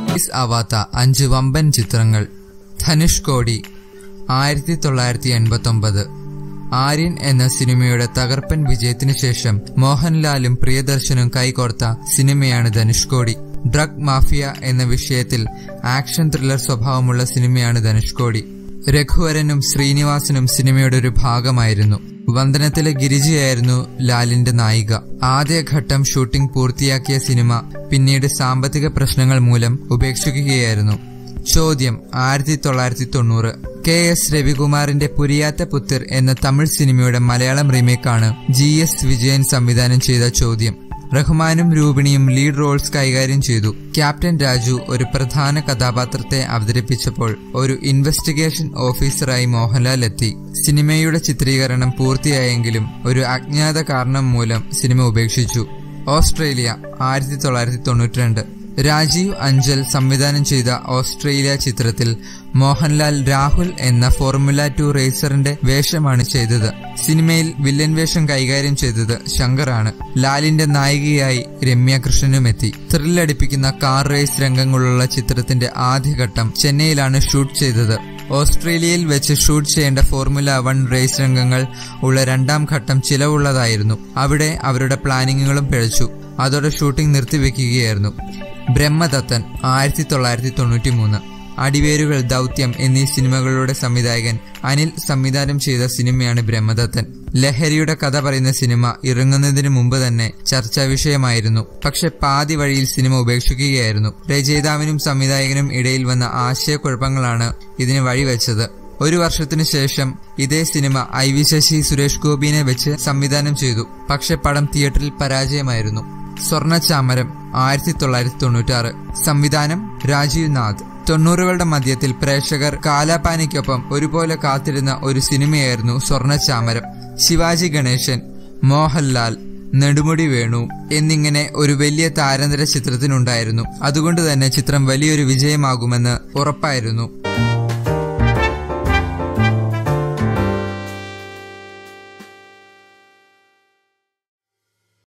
release ആവാത്ത അഞ്ച് വമ്പൻ ചിത്രങ്ങൾ ധനുഷ് കോടി ആയിരത്തി തൊള്ളായിരത്തി എൺപത്തൊമ്പത് ആര്യൻ എന്ന സിനിമയുടെ തകർപ്പൻ വിജയത്തിനു ശേഷം മോഹൻലാലും പ്രിയദർശനും കൈകോർത്ത സിനിമയാണ് ധനുഷ്കോടി ഡ്രഗ് മാഫിയ എന്ന വിഷയത്തിൽ ആക്ഷൻ ത്രില്ലർ സ്വഭാവമുള്ള സിനിമയാണ് ധനുഷ്കോടി രഘുവരനും ശ്രീനിവാസനും സിനിമയുടെ ഒരു ഭാഗമായിരുന്നു വന്ദനത്തിലെ ഗിരിജയായിരുന്നു ലാലിന്റെ നായിക ആദ്യഘട്ടം ഷൂട്ടിംഗ് പൂർത്തിയാക്കിയ സിനിമ പിന്നീട് സാമ്പത്തിക പ്രശ്നങ്ങൾ മൂലം ഉപേക്ഷിക്കുകയായിരുന്നു ചോദ്യം ആയിരത്തി തൊള്ളായിരത്തി തൊണ്ണൂറ് കെ എസ് രവികുമാറിന്റെ പുരിയാത്ത പുത്തിർ എന്ന തമിഴ് സിനിമയുടെ മലയാളം റീമേക്കാണ് ജി എസ് വിജയൻ സംവിധാനം ചെയ്ത ചോദ്യം റഹ്മാനും രൂപിണിയും ലീഡ് റോൾസ് കൈകാര്യം ചെയ്തു ക്യാപ്റ്റൻ രാജു ഒരു പ്രധാന കഥാപാത്രത്തെ അവതരിപ്പിച്ചപ്പോൾ ഒരു ഇൻവെസ്റ്റിഗേഷൻ ഓഫീസറായി മോഹൻലാൽ എത്തി സിനിമയുടെ ചിത്രീകരണം പൂർത്തിയായെങ്കിലും ഒരു അജ്ഞാത കാരണം മൂലം സിനിമ ഉപേക്ഷിച്ചു ഓസ്ട്രേലിയ ആയിരത്തി തൊള്ളായിരത്തി തൊണ്ണൂറ്റിരണ്ട് രാജീവ് അഞ്ചൽ സംവിധാനം ചെയ്ത ഓസ്ട്രേലിയ ചിത്രത്തിൽ മോഹൻലാൽ രാഹുൽ എന്ന ഫോർമുല ടു റേസറിന്റെ വേഷമാണ് ചെയ്തത് സിനിമയിൽ വില്ലൻ വേഷം കൈകാര്യം ചെയ്തത് ശങ്കറാണ് ലാലിന്റെ നായികയായി രമ്യ കൃഷ്ണനും എത്തി ത്രില്ലടിപ്പിക്കുന്ന കാർ റേസ് രംഗങ്ങളുള്ള ചിത്രത്തിന്റെ ആദ്യഘട്ടം ചെന്നൈയിലാണ് ഷൂട്ട് ചെയ്തത് ഓസ്ട്രേലിയയിൽ വെച്ച് ഷൂട്ട് ചെയ്യേണ്ട ഫോർമുല വൺ റേസ് രംഗങ്ങൾ ഉള്ള രണ്ടാം ഘട്ടം ചിലവുള്ളതായിരുന്നു അവിടെ അവരുടെ പ്ലാനിങ്ങുകളും പിഴച്ചു അതോടെ ഷൂട്ടിംഗ് നിർത്തിവെക്കുകയായിരുന്നു ബ്രഹ്മദത്തൻ ആയിരത്തി തൊള്ളായിരത്തി തൊണ്ണൂറ്റി മൂന്ന് അടിവേരുകൾ ദൗത്യം എന്നീ സിനിമകളുടെ സംവിധായകൻ അനിൽ സംവിധാനം ചെയ്ത സിനിമയാണ് ബ്രഹ്മദത്തൻ ലഹരിയുടെ കഥ പറയുന്ന സിനിമ ഇറങ്ങുന്നതിന് മുമ്പ് തന്നെ ചർച്ചാ വിഷയമായിരുന്നു പക്ഷെ പാതി വഴിയിൽ സിനിമ ഉപേക്ഷിക്കുകയായിരുന്നു രചയിതാവിനും സംവിധായകനും ഇടയിൽ വന്ന ആശയക്കുഴപ്പങ്ങളാണ് ഇതിന് വഴിവെച്ചത് ഒരു വർഷത്തിനു ശേഷം ഇതേ സിനിമ ഐ വി ശശി സുരേഷ് ഗോപിനെ വെച്ച് സംവിധാനം ചെയ്തു പക്ഷെ പടം തിയേറ്ററിൽ പരാജയമായിരുന്നു സ്വർണചാമരം ആയിരത്തി തൊള്ളായിരത്തി തൊണ്ണൂറ്റാറ് സംവിധാനം രാജീവ് നാഥ് തൊണ്ണൂറുകളുടെ മധ്യത്തിൽ പ്രേക്ഷകർ കാലാപാനിക്കൊപ്പം ഒരുപോലെ കാത്തിരുന്ന ഒരു സിനിമയായിരുന്നു സ്വർണചാമരം ശിവാജി ഗണേശൻ മോഹൻലാൽ നെടുമുടി വേണു എന്നിങ്ങനെ ഒരു വലിയ താരനിര ചിത്രത്തിനുണ്ടായിരുന്നു അതുകൊണ്ട് തന്നെ ചിത്രം വലിയൊരു വിജയമാകുമെന്ന് ഉറപ്പായിരുന്നു